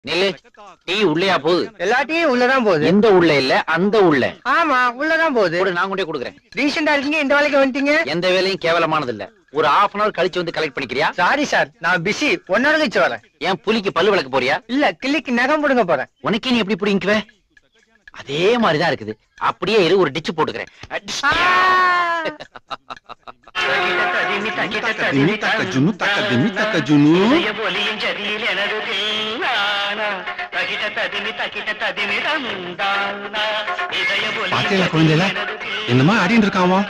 நில்லு டீ உள்ளேயா போகுது எல்லாத்தையும் உள்ளதான் போகுது எந்த உள்ள இல்ல அந்த உள்ள ஆமா உள்ளதான் போகுது கூட நான் கொண்டே கொடுக்குறேன் ரீசெண்டா இருக்கீங்க இந்த வேலைக்கு வந்துட்டீங்க எந்த வேலையும் கேவலமானது இல்ல ஒரு half அன் அவர் கழிச்சு வந்து கலெக்ட் பண்ணிக்கிறியா சாரி சார் நான் பிஸி ஒன்னோட கழிச்சு வரேன் ஏன் புலிக்கு பல்லு விளக்க போறியா இல்ல கிள்ளிக்கு நகம் புடுங்க போறேன் உனக்கே நீ எப்படி பிடிங்குவ அதே மாதிரிதான் இருக்குது அப்படியே இரு ஒரு டிச்சு போட்டுக்கிறேன் ದಿಮಿ ತಕ್ಕ ಜುನು ತಕ್ಕ ದಿಮಿ ತಕ್ಕ ಜುನು பாத்தியா குழந்தைல என்னமா ஆடிட்டு இருக்கான் அவன்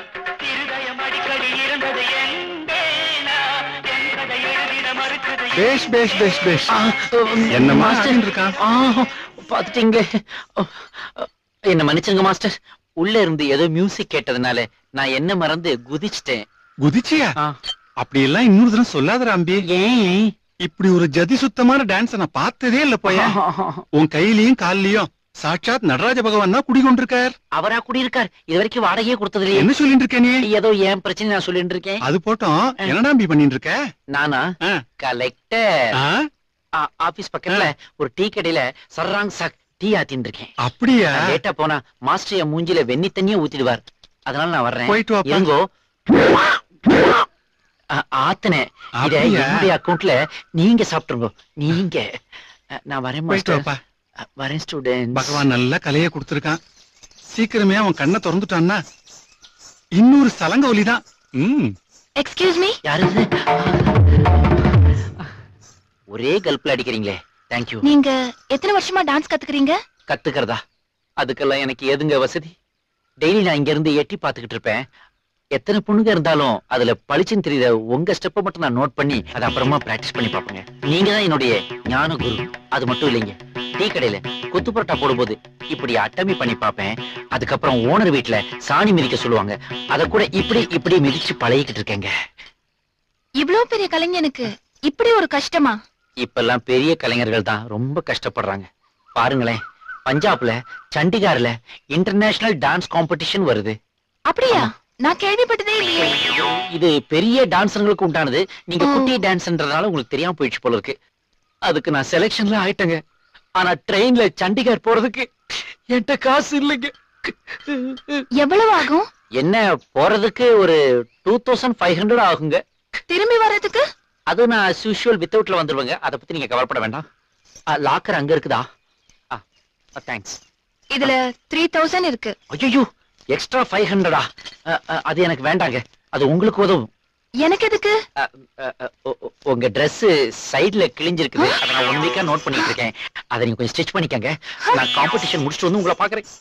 பேஷ் பேஷ் பேஷ் பேஷ் என்னம்மா ஆடிட்டு இருக்கான் பாத்துட்டீங்களே என்ன மன்னிச்சுங்க மாஸ்டர் உள்ள இருந்து ஏதோ மியூசிக் கேட்டதுனால நான் என்ன மறந்து குதிச்சிட்டேன் குதிச்சியா ஆ. அப்படி எல்லாம் இன்னொரு தடவை சொல்லாதடா அம்பி ஏன் இப்படி ஒரு ஜதி சுத்தமான டான்ஸ் நான் பார்த்ததே இல்ல போய உன் கையிலயும் கால்லயும் சாட்சாத் நடராஜ பகவான் தான் குடிகொண்டிருக்கார் அவரா குடியிருக்கார் இது வரைக்கும் வாடகையே கொடுத்தது இல்லையே என்ன சொல்லிட்டு இருக்க நீ ஏதோ என் பிரச்சனை நான் சொல்லிட்டு இருக்கேன் அது போட்டோம் என்னடா அம்பி பண்ணிட்டு இருக்க நானா ஆ. கலெக்டர் ஆ? ஆபீஸ் பக்கத்துல ஒரு டீ கடையில சர்ராங் சாக் டீ ஆத்தின்னு இருக்கேன் அப்படியா நான் லேட்டா போனா மாஸ்டர் என் மூஞ்சில வெண்ணி தண்ணிய ஊத்திடுவார் அதனால நான் வர்றேன் போயிட்டு வாப்பா. இருங்கோ ஆ- ஆத்துனேன் இத அப்படியா? என்னுடைய அக்கவுண்ட்ல நீங்க சாப்பிட்டுருங்க நீங்க அ, நான் வரேன் போயிட்டு மாஸ்டர் வாப்பா அ, வரேன் ஸ்டூடெண்ட் பகவான் நல்ல கலைய கொடுத்திருக்கான் சீக்கிரமே அவன் கண்ணை திறந்துட்டான்னா இன்னொரு சலங்க ஒலிதான் ம் எக்ஸ்கியூஸ் மீ யாரு இது? ஒரே கல்ப்ல அடிக்கிறீங்களே தேங்க்யூ நீங்க எத்தனை வருஷமா டான்ஸ் கத்துக்கிறீங்க கத்துக்கிறதா அதுக்கெல்லாம் எனக்கு எதுங்க வசதி டெய்லி நான் இங்க இருந்து எட்டி பாத்துக்கிட்டு இருப்பேன் எத்தனை பொண்ணுங்க இருந்தாலும் அதுல பளிச்சுன்னு தெரியுத உங்க ஸ்டெப்பை மட்டும் நான் நோட் பண்ணி அதை அப்புறமா பிராக்டிஸ் பண்ணி பார்ப்பேங்க நீங்க தான் என்னுடைய ஞான குரு அது மட்டும் இல்லைங்க டீ கடையில கொத்து பரோட்டா போடும்போது இப்படி அட்டமி பண்ணி பார்ப்பேன் அதுக்கப்புறம் ஓனர் வீட்டுல சாணி மிதிக்க சொல்லுவாங்க அத கூட இப்படி இப்படி மிதிச்சு பழகிக்கிட்டு இருக்கேங்க இவ்ளோ பெரிய கலைஞனுக்கு இப்படி ஒரு கஷ்டமா இப்பெல்லாம் பெரிய கலைஞர்கள் தான் ரொம்ப கஷ்டப்படுறாங்க பாருங்களேன் பஞ்சாப்ல சண்டிகார்ல இன்டர்நேஷனல் டான்ஸ் காம்படிஷன் வருது அப்படியா நான் கேள்விப்பட்டதே இல்லையே இது பெரிய டான்ஸர்களுக்கு உண்டானது நீங்க ஓ. குட்டி டான்ஸ்ன்றதால உங்களுக்கு தெரியாம போயிடுச்சு போல இருக்கு அதுக்கு நான் செலெக்ஷன்ல ஆயிட்டேங்க ஆனா ட்ரெயின்ல சண்டிகார் போறதுக்கு என்கிட்ட காசு இல்லைங்க எவ்வளவு ஆகும் என்ன போறதுக்கு ஒரு டூ தௌசண்ட் ஃபைவ் ஹண்ட்ரட் ஆகுங்க திரும்பி வர்றதுக்கு அது நான் as usual வித்தவுட்ல வந்துருவேங்க அதை பத்தி நீங்க கவலைப்பட வேண்டாம் லாக்கர் அங்க இருக்குதா தேங்க்ஸ் இதுல த்ரீ தௌசண்ட் இருக்கு ஐயோ எக்ஸ்ட்ரா ஃபைவ் ஹண்ட்ரடா அது எனக்கு வேண்டாங்க அது உங்களுக்கு உதவும் எனக்கு எதுக்கு அ, அ, அ, உ- உ- உங்க Dress சைடுல கிழிஞ்சிருக்குது அதை நான் ஒன் வீக்கா நோட் பண்ணிட்டு இருக்கேன் அதை நீங்க கொஞ்சம் ஸ்டிச் பண்ணிக்கங்க நான் காம்படிஷன் முடிச்சுட்டு வந்து உங்களை பாக்குறேன்